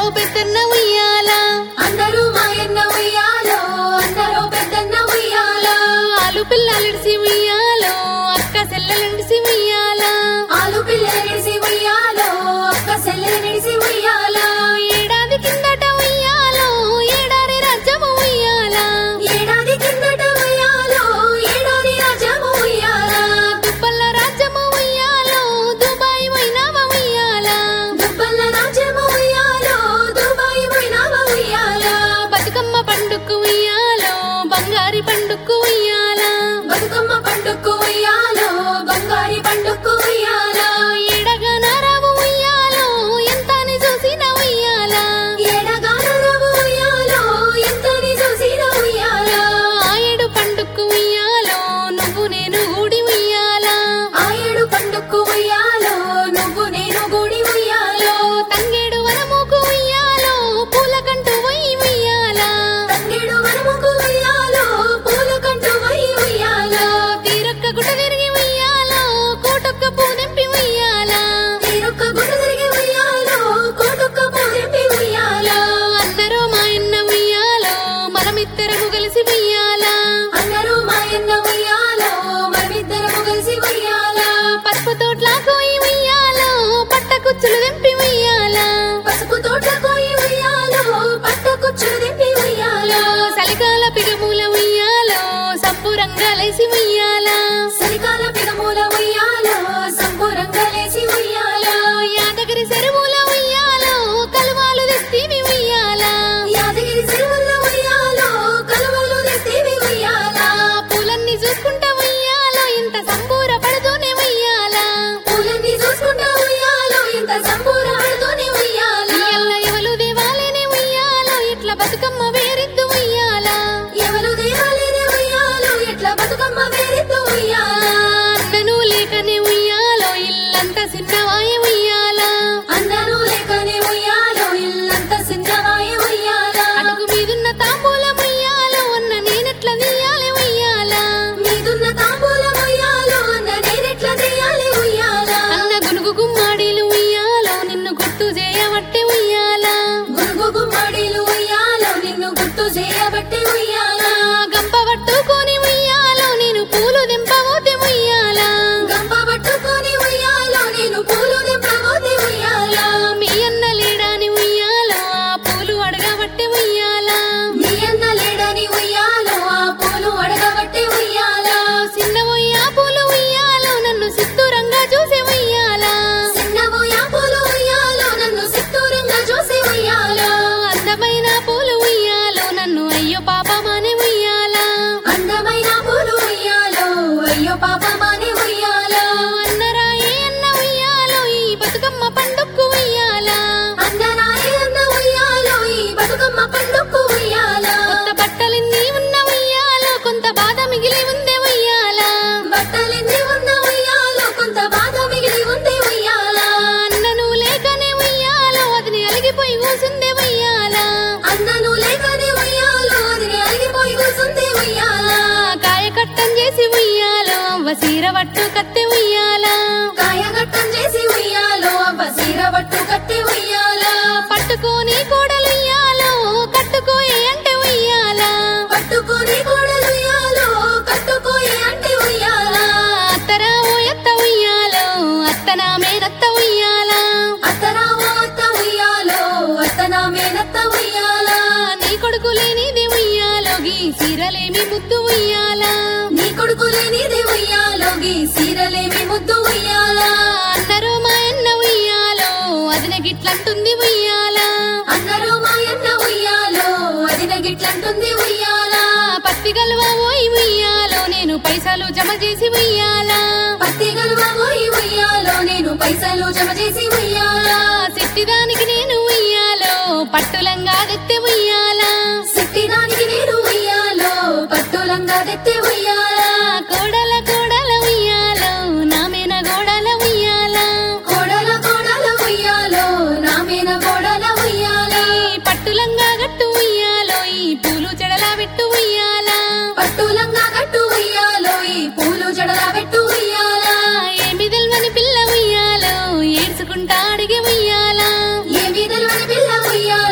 పెద్దన్న ఉయ్యాల అందరూ మాయన్న ఉయ్యాలో అందరూ పెద్దన్న ఉయ్యాలో ఆలు పిల్లలిడిసి ఉయ్యాలో అక్క సెల్లలిడిసి ఉయ్యాల ఆలు పిల్లలు నిడిసి ఉయ్యాలో ఒక్క సెల్లెలు నిడిసి ఉయ్యాలో ఏడాది కిందట ఉయ్యాలో ఏడాది రాజ్యము ఉయ్యాల ఏడాది కిందట ఉయ్యాలో ఏడాది రాజము ఉయ్యాలా దుబ్బల్ల రాజ్యము ఉయ్యాలో దుబాయ్ పోయినావ ఉయ్యాల దుబ్బల్ల రాజ్యము ఉయ్యాలో దుబాయ్ పోయినావ ఉయ్యాలా బతుకమ్మ పండుక్కు ఉయ్యాలో బంగారి పండుక్కు ఉయ్యాల బతుకమ్మ పండుక్కు ఉయ్యాలో బంగారి పండుక్కు ఉయ్యాలో ఏడగా నారావు ఉయ్యాలో ఎంతని చూసిన ఉయ్యాల ఏడగానరవు ఉయ్యాలో ఎంతని చూసిన ఉయ్యాలో ఆయేడు పండుక్కు ఉయ్యాలో నువ్వు నేను ఊడి ఉయ్యాల ఆ ఏడు పండుక్కు ఉయ్యాలో నువ్వు నేను గుడి ఉయ్యాలో తంగేడు వనముకు ఉయ్యాలో పూలకంటూ పోయి ఉయ్యాల తంగేడు వనముకు ఉయ్యాలో పూల కంటూ వై ఉయ్యాలో తీరొక్క గుట తిరిగి ఉయ్యాలో కోటొక్క పూదెంపి ఉయ్యాల తీరొక్క గుట తిరిగి ఉయ్యాలో కోటొక్క పూదెంపి ఉయ్యాలో అందరూ మా అన్న ఉయ్యాలో మనమిద్దరము కలిసి ఉయ్యాల అందరూ మాయన్న ఉయ్యాలో మనమిద్దరము కలిసి ఉయ్యాలో పసుపు తోట్లకు ఉయ్యాలో పట్ట కుచ్చులు తెంపి ఉయ్యాల పసుపు తోట కోయి ఉయ్యాలో పట్ట కుచ్చులు దింపి ఉయ్యాలో చలికాల పిగమూల ఉయ్యాలో సంపురంగా లేసి ఉయ్యాల చలికాల పిగమూల ఉయ్యాలో సంపూరంగా లేచి ఉయ్యాలో యాదగిరి చెరువుల ఉయ్యాలో కలువాలు తెస్తివి ఉయ్యాల యాదగిరి చెరువుల ఉయ్యాలో కలువలు తెస్తేవి ఉయ్యాలా పూలన్నీ చూసుకుంటా ఉయ్యాలో ఇంత సంబూర పడుతూనే ఉయ్యాల పూలన్నీ చూసుకుంటా ఉయ్యాలో ఇంత సంపూర్ణతోనే ఉయ్యాలా ఎల్ల ఎవలు దేవాలేనే ఉయ్యాలో ఇట్లా బతుకమ్మ వేరిద్దు ఉయ్యాల ఎవరు దేవాలేని ఉయ్యాలో ఎట్లా బతుకమ్మ వేరెత్తు ఉయ్యాలా అన్నను లేకనే ఉయ్యాలో ఇల్లంతా చిన్నవాయ ఉయ్యాల అందరూ లేకనే ఉయ్యాలో ఇల్లంతా సిద్ధమాయ ఉయ్యాలా అడుగు మీదున్న తాంబూలం ఉయ్యాలో అన్న నేనెట్లా తీయాలి ఉయ్యాల మీదున్న తాంబూలం ఉయ్యాలో అన్న నేనెట్లా చేయాలి ఉయ్యాలా అన్న గునుగు గుమ్మాడీలు ఉయ్యాలో నిన్ను గుర్తు చేయబట్టి ఉయ్యాల గురుగు గుమ్మడిలు ఉయ్యాలో నిన్ను గుర్తు చేయబట్టి ఉయ్యాలా గంప పట్టుకొని ఉయ్యాలో నేను పూలు దింపబోతే ఉయ్యాల గంప పట్టుకొని ఉయ్యాలో నేను పూలు నింపబోతే ఉయ్యాలా మీ అన్న లేడాని ఉయ్యాలో ఆ పూలు అడగబట్టి ఉయ్యాల నీ అన్న లేడని ఉయ్యాలో ఆ పూలు అడగబట్టి ఉయ్యాలా చిన్న ఆ పూలు ఉయ్యాలో నన్ను సిత్తురంగా చూసి ఉయ్యాల చిన్నవు యా పూలు ఉయ్యాలో నన్ను సిత్తూరంగా చూసి ఉయ్యాలో అందమైన పూలు ఉయ్యాలో నన్ను అయ్యో పాపమాని ఉయ్యాల అందమైన పూలు ఉయ్యాలో అయ్యో పాపమాని ఉయ్యాలో అన్నరాయే అన్న ఉయ్యాలో ఈ బతుకమ్మ పండుక్కు ఉయ్యాల అందరాయి అన్న ఉయ్యాలో ఈ బతుకమ్మ పండుక్కు ఉయ్యాలో కొత్త బట్టలింది ఉన్న ఉయ్యాలో కొంత బాధ మిగిలి ఉంది ఉయ్యాల బట్టలెన్ని ఉన్న ఉయ్యాలో కొంత బాధ మిగిలి ఉంది ఉయ్యాలా అన్నను లేకనే ఉయ్యాలో అదిని అలిగిపోయి కూసిందే ఉయ్యాల అన్నను లేకనే ఉయ్యాలో అది అలిగిపోయి కూర్చుంది ఉయ్యాలా కాయ కట్టం చేసి ఉయ్యాలో అవ్వ సీర పట్టు కత్తె ఉయ్యాల కాయగట్టం చేసి ఉయ్యాలో అవ్వ సీర బట్టు కట్టి ఉయ్యాలా పట్టుకొని కోడలు ఉయ్యాలో కట్టుకోయే అంటే ఉయ్యాల పట్టుకొని కోడలు ఉయ్యాలో కట్టుకోయి అంటే ఉయ్యాలా అత్తరా ఓ ఎత్త ఉయ్యాలో అత్తన మేనత్త ఉయ్యాల అత్తరావో అత్త ఉయ్యాలో అత్తనా మేనత్త ఉయ్యాలా నీ కొడుకు లేనిది ఉయ్యాలో గీ సీరలేమి ముద్దు ఉయ్యాల నీ కొడుకు లేనిది ఉయ్యాలో గీ సీరలేమి ముద్దు ఉయ్యాలా అందరూ మా అన్న ఉయ్యాలో అదిన గిట్లంటుంది ఉయ్యాల అందరూ మాయన్న ఉయ్యాలో అది గిట్లంటుంది ఉయ్యాలా పత్తి గల్వ ఓయి ఉయ్యాలో నేను పైసలు జమ చేసి ఉయ్యాల పత్తి గలువబోయి ఉయ్యాలో నేను పైసలు జమ చేసి ఉయ్యాలా సిట్టిదానికి నేను ఉయ్యాలో పట్టులంగా తెత్తే ఉయ్యాల సిట్టిదానికి నేను ఉయ్యాలో పట్టులంగా తెత్తి ఉయ్యాలా కోడల కోడల ఉయ్యాలో నా మీద గోడల ఉయ్యాల కోడల కోడల ఉయ్యాలో నా మీద కోడల ఉయ్యాలా ఈ పట్టులంగా గట్టు ఉయ్యాలో ఈ పూలు చెడలా పెట్టు ఉయ్యాల పట్టులంగా కట్టు ఉయ్యాలో ఈ పూలు జడల పెట్టు ఉయ్యాలా ఏమి తెల్వని పిల్ల ఉయ్యాలో ఏడ్చుకుంటా అడిగి ఉయ్యాల ఏమి తెలివని పిల్ల ఉయ్యాలో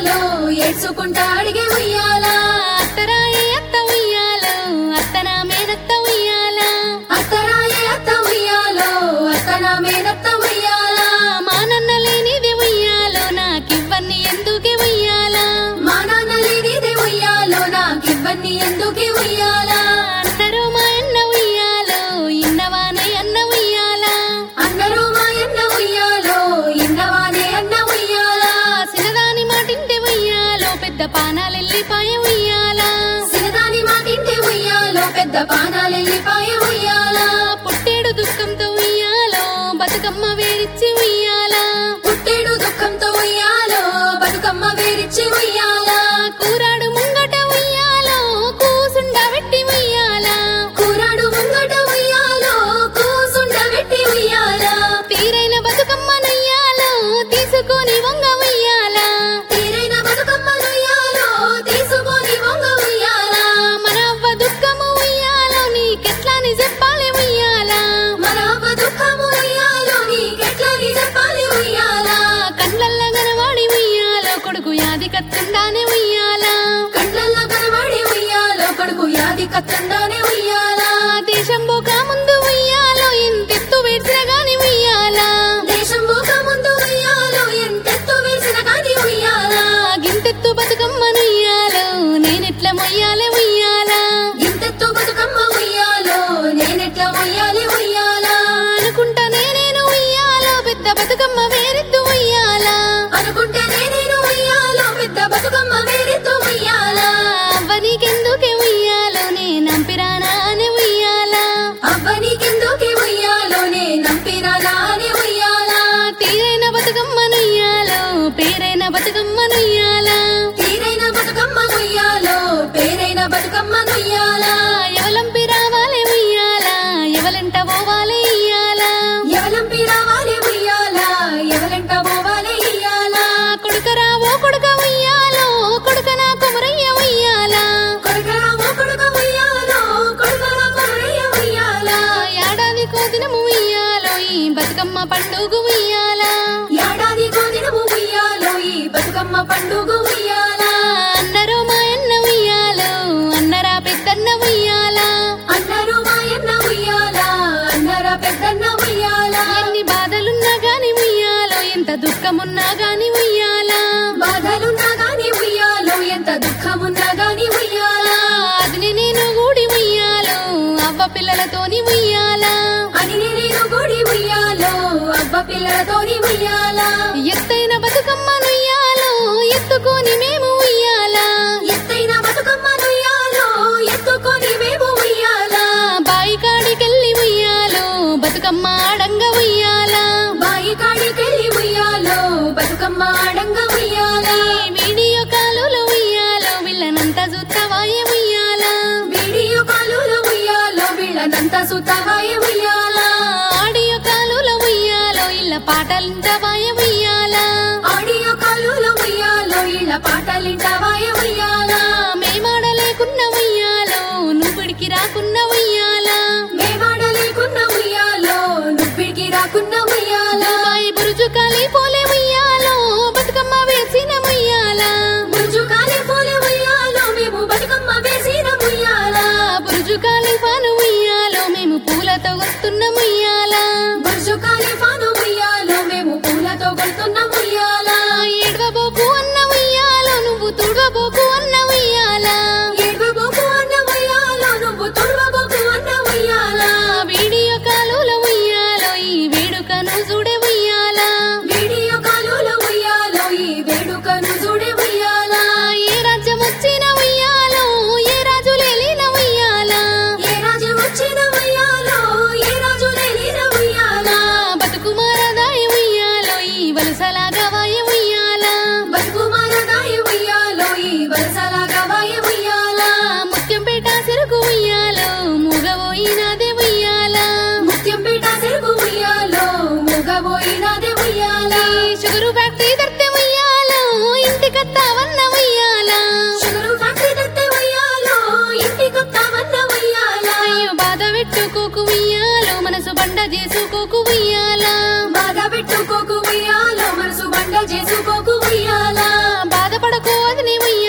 నడుచుకుంటా అడిగే ఉయ్యాల అత్తరాయి అత్త ఉయ్యాలో అత్తన మేనత్త ఉయ్యాలా అత్తరాయే అత్త ఉయ్యాలో అత్తన మేనత్త ఉయ్యాల మా నాన్న లేనిది ఉయ్యాలో నాకివ్వన్ని ఎందుకే ఉయ్యాలా మా నాన్న లేనిదే ఉయ్యాలో నాకివ్వన్ని ఎందుకే ఉయ్యాల అందరూ మా అన్న ఉయ్యాలో ఇన్నవానే అన్న ఉయ్యాలా అందరూ మా అన్న ఉయ్యాలో ఇన్నవానే అన్న ఉయ్యాల సినదాని మాటింటే ఉయ్యాలో పెద్ద పానాలెల్లిపాయ ఉయ్యాలా సినదాని మాటింటే ఉయ్యాలో పెద్ద పానాలెల్లిపాయ ఉయ్యాల పుట్టేడు దుఃఖంతో ఉయ్యాలో బతుకమ్మ వేరిచ్చి ఉయ్యాలా పుట్టేడు దుఃఖంతో ఉయ్యాలో బతుకమ్మ వేరిచ్చి ఉయ్యాల కూరాడు ముంగట ఉయ్యాలో కూసుండ వెట్టి ఉయ్యాలా కూరాడు ముంగట ఉయ్యాలో కూసుండ పెట్టి ఉయ్యాల తీరైన బతుకమ్మనుయ్యాలో తీసుకొని వంగ ఉయ్యాలా తీరైన బతుకమ్మలుయ్యాలో తీసుకొని వంగ ఉయ్యాల మన అవ్వ దుఃఖము ఉయ్యాలో నీకెట్లాని చెప్పాలి ఉయ్యాలా మన అవ్వ దుఃఖము ఉయ్యాలో నీకెట్లని చెప్పాలి ఉయ్యాల కండ్లల్ల గనవాడి ఉయ్యాలో కొడుకు యాది కత్తుండానే ఉయ్యాలా కండ్లల్లో కనబడి ఉయ్యాలో కొడుకు యాది కత్తండానే ఉయ్యాల దేశం పోక ముందు ఉయ్యాలో ఇంతెత్తు వేడ్చిన గాని ఉయ్యాలా దేశం పోక ముందు ఉయ్యాలో ఎంతెత్తు వేసిన కాని ఉయ్యాల గింతెత్తు బతుకమ్మనుయ్యాలో నేనెట్ల మొయ్యాలే ఉయ్యాలా ఇంతెత్తు బతుకమ్మ ఉయ్యాలో నేనెట్లా ఉయ్యాలి ఉయ్యాల అనుకుంటా నేనేను ఉయ్యాలో పెద్ద బతుకమ్మ వేరెత్తు ఉయ్యాలా అనుకుంటే నేను ఉయ్యాలో పెద్ద బతుకమ్మ వేరెత్తు ఉయ్యాల అవ్వ నీకెందుకే ఉయ్యాలో నే నంపిరానా అని ఉయ్యాలా అవ్వ నీకెందుకే ఉయ్యాలో నే నంపిరాలా అని ఉయ్యాల తీరైన బతుకమ్మనుయ్యాలో పేరైన బతుకమ్మనుయ్యాలా తీరైన బతుకమ్మ ఉయ్యాలో పేరైన బతుకమ్మ నుయ్యాల ఎవలంపి రావాలే ఉయ్యాలా ఎవలంట పోవాలే ఇయ్యాలా ఎవలంపి రావాలి ఉయ్యాల ఎవలంట పోవాలి ఇయ్యాల కొడుకరా ఓ కొడుక ఉయ్యాలో కొడుక నా కుమరయ్య ఉయ్యాలా కొడుకరా ఓ కొడుక ఉయ్యాలో కొడుకరా కొమరయ్య ఉయ్యాల ఏడాది కోదినము ఉయ్యాలో ఈ బతుకమ్మ పండుగ ఉయ్యాలా ఏడాది గోదినము ఉయ్యాలో ఈ బతుకమ్మ పండుగ ఉయ్యాల అన్నరు మా అన్న ఉయ్యాలో అన్నరా పెద్దన్న ఉయ్యాలా అన్నారు మాయన్న ఉయ్యాల అన్నరా పెద్దన్న ఉయ్యాల ఎన్ని బాధలున్నా గాని ఉయ్యాలో ఎంత దుఃఖమున్నా గాని ఉయ్యాలా బాధలున్నా గాని ఉయ్యాలో ఎంత దుఃఖమున్నా గాని ఉయ్యాల అది నేను గూడి ఉయ్యాలో అవ్వ పిల్లలతోని ఉయ్యాలా అని నేను గుడి ఉయ్యాలో అవ్వ పిల్లలతోని ఉయ్యాల ఎత్తైన బతుకమ్మనుయ్యాలో ఎత్తుకొని మేము ఉయ్యాలా ఎత్తైన బతుకమ్మ నుయ్యాలో ఎత్తుకొని మేము ఉయ్యాల బాయి కాడికెళ్ళి ఉయ్యాలో బతుకమ్మ ఆడంగ ఉయ్యాలా బాయి కాడికెళ్ళి ఉయ్యాలో బతుకమ్మ ఆడంగ ఉయ్యాల వీడియో కాలులో ఉయ్యాలో వీళ్ళనంతా చూత్తవాయ ఉయ్యాలా వీడియో కాలులో ఉయ్యాలో వీళ్ళనంతా సుతవాయ ఉయ్యాల ఆడియో కాలులో ఉయ్యాలో ఇళ్ళ పాటలింటవాయ ఉయ్యాలా ఆడియో కాలులో ఉయ్యాలో ఇళ్ళ పాటలింటవాయ ఉయ్యాల మేమాడలేకున్న ఉయ్యాలో నువ్వుడికి రాకున్న ఉయ్యాలా మేవాడలేకున్న ఉయ్యాలో నువ్విడికి రాకున్న ఉయ్యాల బాయి బురుజు కాలి పోలే ఉయ్యాలో బతుకమ్మ వేసిన ఉయ్యాలా బుర్జు కాలి పూల ఉయ్యాలో మేము బతుకమ్మ వేసిన ఉయ్యాల బురుజు కాలి పాను ఉయ్యాలో మేము పూలతో వస్తున్న ఉయ్యాలా బుర్జు కాలి ఫాను ఉయ్యాలో మేము పూలతో కొడుతున్న ఉయ్యాల ఏడవబోకు అన్న ఉయ్యాలో నువ్వు తుడవబోకు అన్న ఉయ్యాలా ఏడుబోకు అన్న ఉయ్యాలో నువ్వు తుడవబోకు అన్న ఉయ్యాల వీడియో కాలులో ఉయ్యాలో ఈ వేడుకను చూడే ఉయ్యాలా వీడియో కాలులో ఉయ్యాలో ఈ వేడుకను చూడే ఉయ్యాల ఏ రాజ్యం వచ్చిన ఉయ్యాలో ఏ రాజు లేలిన ఉయ్యాలా ఏ రాజు వచ్చిన ఉయ్యాలో ఏ రాజు లేనిన ఉయ్యాల బతుకుమారదాయ ఉయ్యాలో ఈ వలసలాగా వాయ ఉయ్యాలా బతుకుమారదాయి ఉయ్యాలో ఈ వలసలాగా వాయ ఉయ్యాల ముత్యంపేట చెరుకు ఉయ్యాలో మూగబోయినదే ఉయ్యాలా ముత్యంపేట సెరుగు ఉయ్యాలో మూగబోయినదే ఉయ్యాల షుగరు ఫ్యాక్టరీ దర్తె ఉయ్యాలో ఇంటికత్తావన్న ఉయ్యాలా షుగరు ఫ్యాక్టరీ దత్తే ఉయ్యాలో ఇంటికొత్తావన్న ఉయ్యాల అయ్యో బాధ పెట్టుకోకు ఉయ్యాలో మనసు బండ చేసుకోకు ఉయ్యాలా బాధ పెట్టుకోకు ఉయ్యాలో మనసు బండ చేసుకోకు ఉయ్యాల బాధపడకు అది నీ ఉయ్యాలో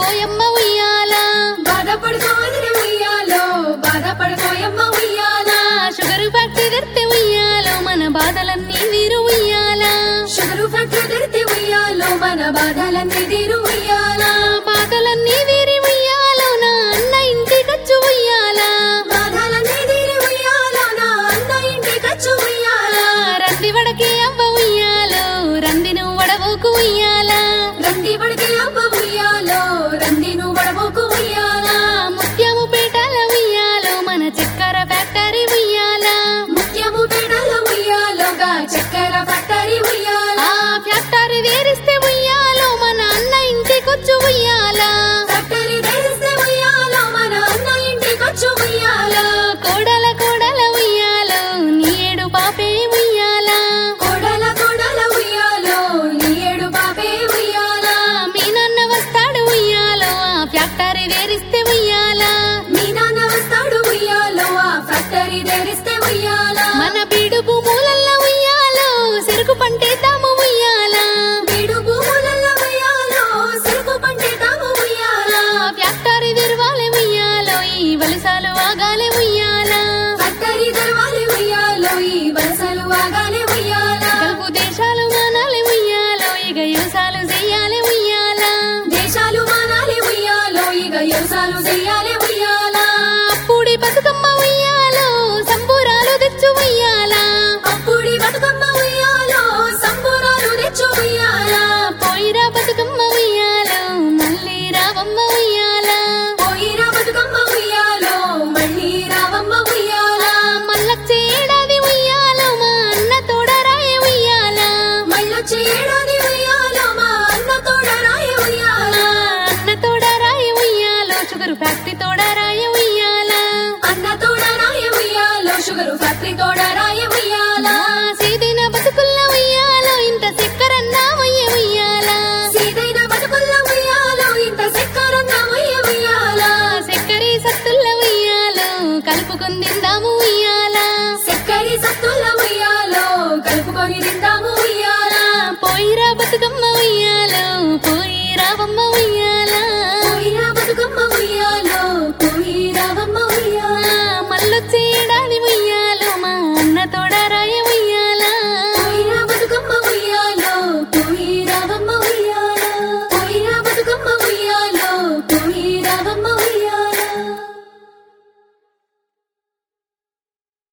బాధపడకోయమ్మ ఉయ్యాల బాధపడుకోవదిరి ఉయ్యాలో బాధపడుకోయమ్మ ఉయ్యాల షుగరు ఫ్యాక్టరీ తెరితే ఉయ్యాలో మన బాధలన్నీ వీరు ఉయ్యాల షుగరు ఫ్యాక్టరీ తెరితే ఉయ్యాలో మన బాధలన్నీ తీరు ఉయ్యాల బాధలన్నీ వీరి ఉయ్యాలో నా అన్న ఇంటికొచ్చు ఉయ్యాల బాధలన్నీ తీరి ఉయ్యాలో నా అన్న ఇంటి ఖర్చు ఉయ్యాల రంది వడకి అవ్వ ఉయ్యాలో రంది నువ్వు వడవోకు ఉయ్యాల రంది పడికి అబ్బ ఉయ్యాలో రంది నువ్వు వడబోకు ఉయ్యాల ముత్యము పేటల ఉయ్యాలో మన చక్కెర ఫ్యాక్టరీ ఉయ్యాల ముత్యము పేడల ఉయ్యాలోగా చక్కెర ఫ్యాక్టరీ ఉయ్యాల ఆ ఫ్యాక్టరీ వేరిస్తే ఉయ్యాలో మన అన్న ఇంటికొచ్చు ఉయ్యాల ఫ్యాక్టరీ తెరిస్తే ఉయ్యాలో మన అన్న ఇంటి ఖర్చు ఉయ్యాల కోడల కోడల ఉయ్యాలో నీ ఏడు పాపే ఉయ్యాల కోడల కోడల ఉయ్యాలో నీ ఏడు బాబే ఉయ్యాల మీ నాన్న వస్తాడు ఉయ్యాలో ఆ ఫ్యాక్టరీ వేరిస్తే ఉయ్యాల మీ నాన్న వస్తాడు ఉయ్యాలో ఆ ఫ్యాక్టరీ తెరిస్తే ఉయ్యాల మన బీడు భూములల్ల ఉయ్యాలో చెరుకు పంటేద్దాము ఉయ్యాల బీడు భూములలో ఉయ్యాలో సిరుకు పంటే తాము ఉయ్యాల ఆ ఫ్యాక్టరీ తెరవాలి ఉయ్యాలో ఈ వలసాలు ఆగాలి ఉయ్యాల ఫ్యాక్టరీ తెరవాలి ఉయ్యాలో ఈ వలసలు ఆగాలి ఉయ్యాల గల్పు దేశాలు మానాలి ఉయ్యాలో ఇక యువసాలు చెయ్యాలి ఉయ్యాల దేశాలు మానాలి ఉయ్యాలో ఇక యువసాలు చెయ్యాలి ఉయ్యాల అప్పుడి బతుకమ్మ ఉయ్యాలో సంబూరాలు తెచ్చు ఉయ్యాల అప్పుడి బతుకమ్మ ఉయ్యాలో సంబూరాలు తెచ్చు ఉయ్యాల పోయిరా బతుకమ్మ ఉయ్యాలో మళ్ళీ రావమ్మ ఉయ్యాల పోయిరా బతుకమ్మ ఉయ్యాలో మళ్ళీ రావమ్మ ఉయ్యాల మల్లొచ్చే ఏడాది ఉయ్యాలో మా అన్న తోడరాయ ఉయ్యాల మళ్ళొచ్చే ఏడాది ఉయ్యాలో మా అన్న తోడ రాయ ఉయ్యాల అన్న తోడరాయ ఉయ్యాలో షుగర్ ఫ్యాక్టరీ తోడరాయ ఉయ్యాల అన్న తోడ రాయ ఉయ్యాలో షుగరు ఫ్యాక్టరీ తోడ రాయ ఉయ్యాల సీదిన బతుకుల్ల ఉయ్యాలో ఇంత చక్కెరన్నామయ్య ఉయ్యాల సీదైన బతుకుల్ల ఉయ్యాలో ఇంత చక్కరన్న ఉయ్య ఉయ్యాల చక్కెరి సత్తుల్ల ఉయ్యాలో కలుపుకుందిందాము ఉయ్యాల చక్కరి సత్తుల్ల ఉయ్యాలో కలుపుకొని తిందా